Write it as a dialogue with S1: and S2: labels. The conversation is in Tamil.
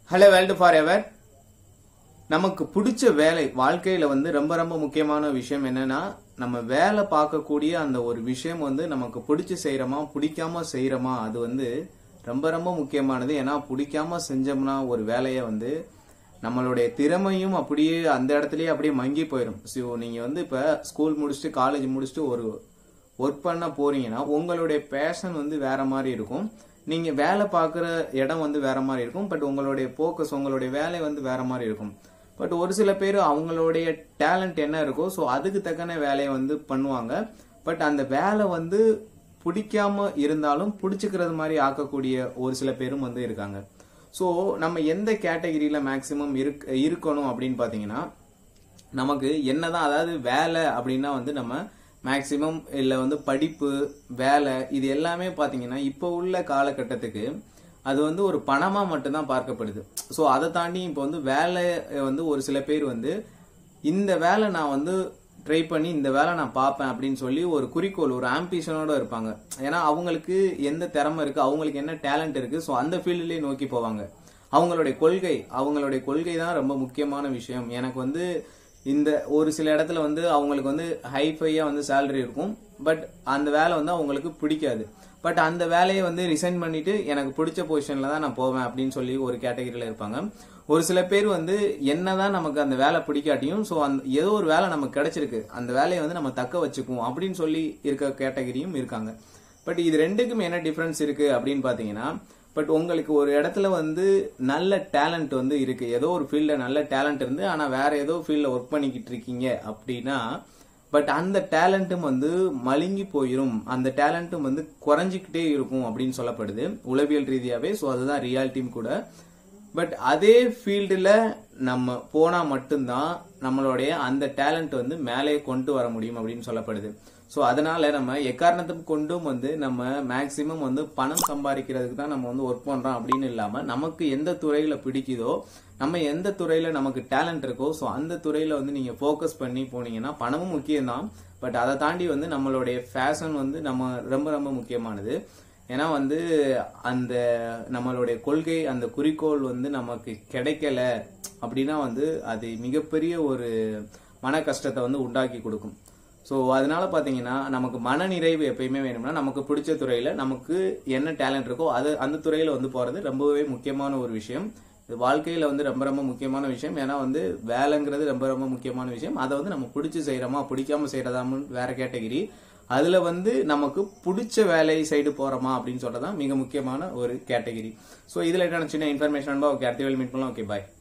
S1: ஹலோ வேல்டு ஃபார் எவர் நமக்கு பிடிச்ச வேலை வாழ்க்கையில வந்து ரொம்ப ரொம்ப முக்கியமான விஷயம் என்னன்னா நம்ம வேலை பார்க்கக்கூடிய அந்த ஒரு விஷயம் வந்து நமக்கு பிடிச்சு செய்யறோமா பிடிக்காம செய்யறோமா அது வந்து ரொம்ப ரொம்ப முக்கியமானது ஏன்னா பிடிக்காம செஞ்சோம்னா ஒரு வேலையை வந்து நம்மளுடைய திறமையும் அப்படியே அந்த இடத்துலயே அப்படியே மங்கி போயிடும் ஸோ நீங்க வந்து இப்ப ஸ்கூல் முடிச்சுட்டு காலேஜ் முடிச்சுட்டு ஒரு ஒர்க் பண்ண போறீங்கன்னா உங்களுடைய பேஷன் வந்து வேற மாதிரி இருக்கும் நீங்க வேலை பார்க்குற இடம் வந்து வேற மாதிரி இருக்கும் பட் உங்களுடைய போக்கஸ் உங்களுடைய வேலை வந்து வேற மாதிரி இருக்கும் பட் ஒரு சில பேர் அவங்களுடைய டேலண்ட் என்ன இருக்கோ ஸோ அதுக்கு தக்கன வேலையை வந்து பண்ணுவாங்க பட் அந்த வேலை வந்து பிடிக்காம இருந்தாலும் பிடிச்சிக்கிறது மாதிரி ஆக்கக்கூடிய ஒரு சில பேரும் வந்து இருக்காங்க ஸோ நம்ம எந்த கேட்டகிரியில மேக்சிமம் இருக் இருக்கணும் அப்படின்னு பார்த்தீங்கன்னா நமக்கு என்னதான் அதாவது வேலை அப்படின்னா வந்து நம்ம மேக்சிமம் இல்லை வந்து படிப்பு வேலை இது எல்லாமே பார்த்தீங்கன்னா இப்போ உள்ள காலகட்டத்துக்கு அது வந்து ஒரு பணமா மட்டும்தான் பார்க்கப்படுது ஸோ அதை தாண்டி இப்போ வந்து வேலை வந்து ஒரு சில பேர் வந்து இந்த வேலை நான் வந்து ட்ரை பண்ணி இந்த வேலை நான் பார்ப்பேன் அப்படின்னு சொல்லி ஒரு குறிக்கோள் ஒரு ஆம்பிஷனோட இருப்பாங்க ஏன்னா அவங்களுக்கு எந்த திறமை இருக்கு அவங்களுக்கு என்ன டேலண்ட் இருக்கு ஸோ அந்த ஃபீல்டுலேயே நோக்கி போவாங்க அவங்களுடைய கொள்கை அவங்களுடைய கொள்கை தான் ரொம்ப முக்கியமான விஷயம் எனக்கு வந்து இந்த ஒரு சில இடத்துல வந்து அவங்களுக்கு வந்து ஹைஃபையா வந்து சேலரி இருக்கும் பட் அந்த வேலை வந்து அவங்களுக்கு பிடிக்காது பட் அந்த வேலையை வந்து ரிசைன் பண்ணிட்டு எனக்கு பிடிச்ச பொசிஷன்ல தான் நான் போவேன் அப்படின்னு சொல்லி ஒரு கேட்டகரியில இருப்பாங்க ஒரு சில பேர் வந்து என்னதான் நமக்கு அந்த வேலை பிடிக்காட்டியும் ஸோ அந்த ஏதோ ஒரு வேலை நமக்கு கிடைச்சிருக்கு அந்த வேலையை வந்து நம்ம தக்க வச்சுக்குவோம் அப்படின்னு சொல்லி இருக்க கேட்டகரியும் இருக்காங்க பட் இது ரெண்டுக்கும் என்ன டிஃபரன்ஸ் இருக்கு அப்படின்னு பாத்தீங்கன்னா பட் உங்களுக்கு ஒரு இடத்துல வந்து நல்ல டேலண்ட் வந்து இருக்கு ஏதோ ஒரு ஃபீல்ட்ல நல்ல டேலண்ட் இருந்து ஆனா வேற ஏதோ ஃபீல்ட்ல ஒர்க் பண்ணிக்கிட்டு இருக்கீங்க அப்படின்னா பட் அந்த டேலண்ட்டும் வந்து மழுங்கி போயிரும் அந்த டேலண்ட்டும் வந்து குறைஞ்சிக்கிட்டே இருக்கும் அப்படின்னு சொல்லப்படுது உளவியல் ரீதியாவே ஸோ அதுதான் ரியாலிட்டியும் கூட பட் அதே ஃபீல்டில் நம்ம போனா மட்டும்தான் நம்மளுடைய அந்த டேலண்ட் வந்து மேலே கொண்டு வர முடியும் அப்படின்னு சொல்லப்படுது ஸோ அதனால நம்ம எக்காரணத்துக்கு கொண்டும் வந்து நம்ம மேக்சிமம் வந்து பணம் சம்பாதிக்கிறதுக்கு தான் நம்ம வந்து ஒர்க் பண்றோம் அப்படின்னு இல்லாம நமக்கு எந்த துறையில பிடிக்குதோ நம்ம எந்த துறையில நமக்கு டேலண்ட் இருக்கோ ஸோ அந்த துறையில வந்து நீங்க ஃபோக்கஸ் பண்ணி போனீங்கன்னா பணமும் முக்கியம்தான் பட் அதை தாண்டி வந்து நம்மளுடைய ஃபேஷன் வந்து நம்ம ரொம்ப ரொம்ப முக்கியமானது ஏன்னா வந்து அந்த நம்மளுடைய கொள்கை அந்த குறிக்கோள் வந்து நமக்கு கிடைக்கல அப்படின்னா வந்து அது மிகப்பெரிய ஒரு மன கஷ்டத்தை வந்து உண்டாக்கி கொடுக்கும் ஸோ அதனால பார்த்தீங்கன்னா நமக்கு மன நிறைவு எப்பயுமே வேணும்னா நமக்கு பிடிச்ச துறையில நமக்கு என்ன டேலண்ட் இருக்கோ அது அந்த துறையில வந்து போறது ரொம்பவே முக்கியமான ஒரு விஷயம் இது வாழ்க்கையில வந்து ரொம்ப ரொம்ப முக்கியமான விஷயம் ஏன்னா வந்து வேலைங்கிறது ரொம்ப ரொம்ப முக்கியமான விஷயம் அதை வந்து நம்ம பிடிச்சி செய்யறோமா பிடிக்காம செய்யறதாமு வேற கேட்டகிரி அதுல வந்து நமக்கு பிடிச்ச வேலை சைடு போறோமா அப்படின்னு சொல்றதான் மிக முக்கியமான ஒரு கேட்டகிரி ஸோ இதுல என்ன சின்ன இன்ஃபர்மேஷன் ஓகே அடுத்த வேலை மீட் பண்ணலாம் ஓகே பாய்